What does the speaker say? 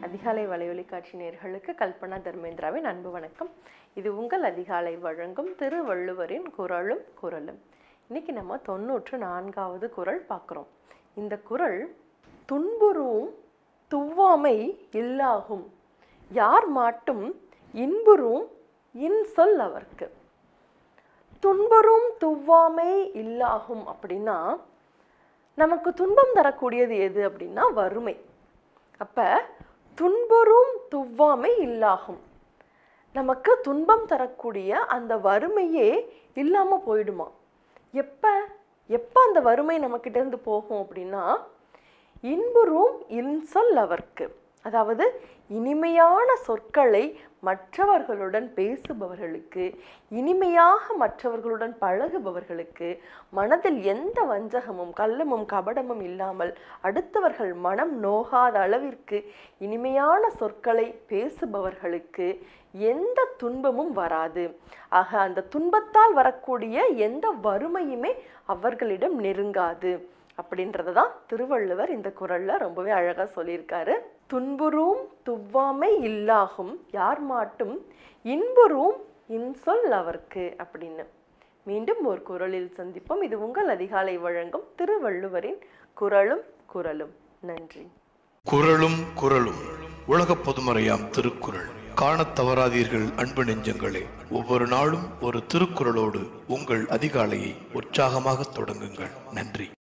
அதிகாலை வலையொலி காட்சி நேயர்களுக்கு கல்பனா தர்மேந்திராவின் அன்பு வணக்கம் இது உங்கள் அதிகாலை வழங்கும் திருவள்ளுவரின் குரலும் குரலும் இன்னைக்கு நம்ம தொண்ணூற்று நான்காவது குரல் பார்க்குறோம் இந்த குரல் துன்புறும் துவ்வாமை இல்லாகும் யார் மாட்டும் இன்புறும் இன்சொல் அவர்க்கு துன்புறும் துவ்வாமை இல்லாகும் அப்படின்னா நமக்கு துன்பம் தரக்கூடியது எது அப்படின்னா வறுமை அப்ப துன்புறும் துவ்வாமை இல்லாகும் நமக்கு துன்பம் தரக்கூடிய அந்த வறுமையே இல்லாம போயிடுமா எப்ப எப்ப அந்த வறுமை நம்மக்கிட்ட இருந்து போகும் அப்படின்னா இன்புறும் இன்சொல் அவர்க்கு அதாவது இனிமையான சொற்களை மற்றவர்களுடன் பேசுபவர்களுக்கு இனிமையாக மற்றவர்களுடன் பழகுபவர்களுக்கு மனதில் எந்த வஞ்சகமும் கள்ளமும் கபடமும் இல்லாமல் அடுத்தவர்கள் மனம் நோகாத அளவிற்கு இனிமையான சொற்களை பேசுபவர்களுக்கு எந்த துன்பமும் வராது ஆக அந்த துன்பத்தால் வரக்கூடிய எந்த வறுமையுமே அவர்களிடம் நெருங்காது அப்படின்றத தான் திருவள்ளுவர் இந்த குரல்ல ரொம்பவே அழகா சொல்லியிருக்காரு துன்புறும் துவ்வாமை இல்லாகும் யார் மாட்டும் இன்புறும் இன்சொல் அவர்க்கு அப்படின்னு மீண்டும் ஒரு குரலில் சந்திப்போம் இது உங்கள் அதிகாலை வழங்கும் திருவள்ளுவரின் குரலும் குரலும் நன்றி குரலும் குரலும் உலக பொதுமறையாம் திருக்குறள் காணத் தவறாதீர்கள் அன்பு நெஞ்சங்களே ஒவ்வொரு நாளும் ஒரு திருக்குறளோடு உங்கள் அதிகாலையை உற்சாகமாக தொடங்குங்கள் நன்றி